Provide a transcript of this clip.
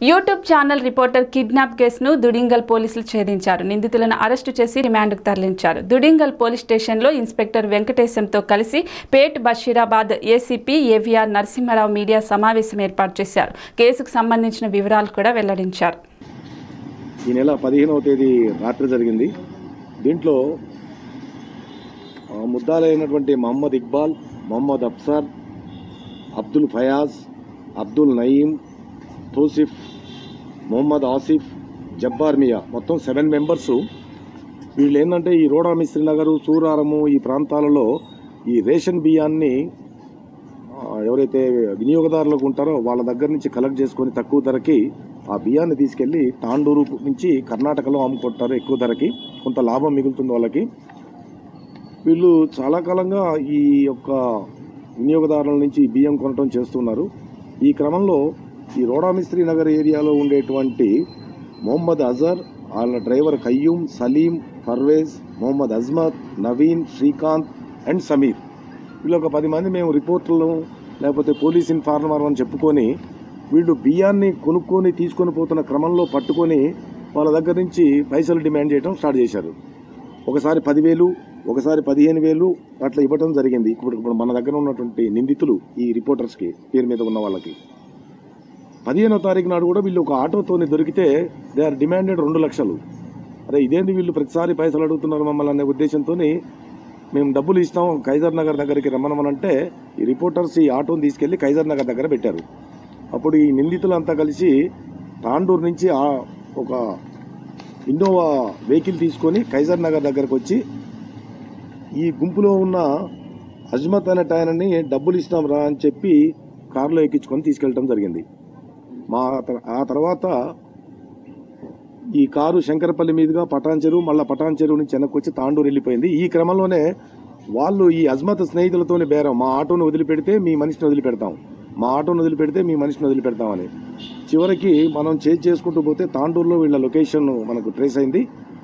YouTube channel reporter kidnap కేసును దుడింగల్ పోలీసులు ఛేదించారు నిందితులను అరెస్టు చేసి రిమాండ్కు తరలించారు దుడింగల్ పోలీస్ స్టేషన్లో ఇన్స్పెక్టర్ వెంకటేశంతో కలిసి Pet Basheerabad ACP AVR Narasimharao media సమావేశం ఏర్పాటు చేశారు కేసుకు సంబంధించిన వివరాలు కూడా వెల్లడించారు ఈ నెల పదిహేనవ తేదీ రాత్రి జరిగింది దీంట్లో ఆ, ముద్దాలైనటువంటి మహమ్మద్ ఇక్బాల్ మొహమ్మద్ అఫ్సర్ అబ్దుల్ ఫయాజ్ అబ్దుల్ నయీం తోసిఫ్ మొహమ్మద్ ఆసిఫ్ జబ్బార్ మియా మొత్తం సెవెన్ మెంబర్స్ వీళ్ళు ఏంటంటే ఈ రోడా మిస్త్రి నగరు సూరారము ఈ ప్రాంతాలలో ఈ రేషన్ బియ్యాన్ని ఆ, ఎవరైతే వినియోగదారులకు ఉంటారో వాళ్ళ దగ్గర నుంచి కలెక్ట్ చేసుకొని తక్కువ ధరకి ఆ బియ్యాన్ని తీసుకెళ్లి తాండూరు నుంచి కర్ణాటకలో అమ్ముకుంటారు ఎక్కువ ధరకి కొంత లాభం మిగులుతుంది వాళ్ళకి వీళ్ళు చాలా కాలంగా ఈ యొక్క వినియోగదారుల నుంచి ఈ బియ్యం కొనటం చేస్తున్నారు ఈ క్రమంలో ఈ రోడామిస్త్రి నగర్ ఏరియాలో ఉండేటువంటి మొహమ్మద్ అజర్ వాళ్ళ డ్రైవర్ కయ్యూమ్ సలీం పర్వేజ్ మొహమ్మద్ అజ్మత్ నవీన్ శ్రీకాంత్ అండ్ సమీర్ వీళ్ళు ఒక పది మంది మేము రిపోర్టర్లు లేకపోతే పోలీస్ ఇన్ఫార్మర్ అని చెప్పుకొని వీళ్ళు బియ్యాన్ని కొనుక్కొని తీసుకొని పోతున్న క్రమంలో పట్టుకొని వాళ్ళ దగ్గర నుంచి పైసలు డిమాండ్ చేయడం స్టార్ట్ చేశారు ఒకసారి పదివేలు ఒకసారి పదిహేను వేలు అట్లా ఇవ్వడం జరిగింది ఇప్పుడు ఇప్పుడు మన దగ్గర ఉన్నటువంటి నిందితులు ఈ రిపోర్టర్స్కి పేరు మీద ఉన్న వాళ్ళకి పదిహేనో తారీఖు నాడు కూడా వీళ్ళు ఒక ఆటోతోని దొరికితే దే ఆర్ డిమాండెడ్ రెండు లక్షలు అరే ఇదేంది వీళ్ళు ప్రతిసారి పైసలు అడుగుతున్నారు మమ్మల్ని అనే ఉద్దేశంతో మేము డబ్బులు ఇస్తాం కైజర్ నగర్ దగ్గరికి రమ్మనమనంటే ఈ రిపోర్టర్స్ ఈ ఆటోని తీసుకెళ్లి కైజర్ నగర్ దగ్గర పెట్టారు అప్పుడు ఈ నిందితులంతా కలిసి తాండూరు నుంచి ఆ ఒక ఇన్నోవా వెహికల్ తీసుకొని కైజర్ నగర్ దగ్గరకు వచ్చి ఈ గుంపులో ఉన్న అజ్మత్ అనే ఆయనని డబ్బులు ఇస్తాం రా అని చెప్పి కారులో ఎక్కించుకొని తీసుకెళ్ళటం జరిగింది మా తర్- ఆ తర్వాత ఈ కారు శంకరపల్లి మీదుగా పటాన్ చెరువు మళ్ళీ పటాన్ చెరువు నుంచి వెనక్కి వచ్చి తాండూరు వెళ్ళిపోయింది ఈ క్రమంలోనే వాళ్ళు ఈ అజ్మత్ స్నేహితులతోనే బేరం మా ఆటోను వదిలిపెడితే మీ మనిషిని వదిలిపెడతాం మా ఆటోను వదిలిపెడితే మీ మనిషిని వదిలిపెడతామని చివరికి మనం చేజ్ చేసుకుంటూ పోతే తాండూరులో వీళ్ళ లొకేషన్ మనకు ట్రేస్ అయింది